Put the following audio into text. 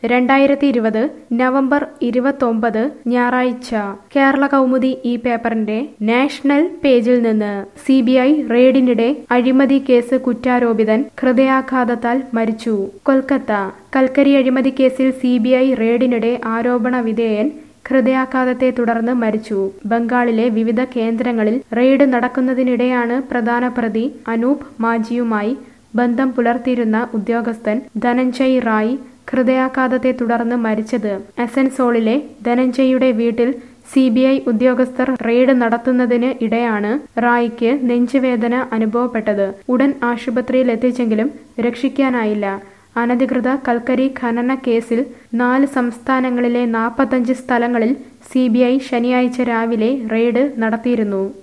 രണ്ടായിരത്തി ഇരുപത് നവംബർ ഇരുപത്തൊമ്പത് ഞായറാഴ്ച കേരള കൗമുദി ഈ പേപ്പറിന്റെ നാഷണൽ പേജിൽ നിന്ന് സി ബി ഐ റെയ്ഡിനിടെ അഴിമതി കേസ് കുറ്റാരോപിതൻ ഹൃദയാഘാതത്താൽ മരിച്ചു കൊൽക്കത്ത കൽക്കരി അഴിമതി കേസിൽ സി ബി ഐ റെയ്ഡിനിടെ ആരോപണ വിധേയൻ ഹൃദയാഘാതത്തെ തുടർന്ന് മരിച്ചു ബംഗാളിലെ വിവിധ കേന്ദ്രങ്ങളിൽ റെയ്ഡ് നടക്കുന്നതിനിടെയാണ് പ്രധാന പ്രതി അനൂപ് മാജിയുമായി ബന്ധം പുലർത്തിയിരുന്ന ഉദ്യോഗസ്ഥൻ ധനഞ്ജയ് റായ് ഹൃദയാഘാതത്തെ തുടർന്ന് മരിച്ചത് അസൻസോളിലെ ധനഞ്ജയുടെ വീട്ടിൽ സി ബി ഐ ഉദ്യോഗസ്ഥർ റെയ്ഡ് നടത്തുന്നതിന് ഇടെയാണ് റായിക്ക് നെഞ്ചുവേദന അനുഭവപ്പെട്ടത് ഉടൻ ആശുപത്രിയിൽ എത്തിച്ചെങ്കിലും രക്ഷിക്കാനായില്ല അനധികൃത കൽക്കരി ഖനന കേസിൽ നാല് സംസ്ഥാനങ്ങളിലെ നാൽപ്പത്തഞ്ച് സ്ഥലങ്ങളിൽ സി ബി ഐ ശനിയാഴ്ച രാവിലെ റെയ്ഡ് നടത്തിയിരുന്നു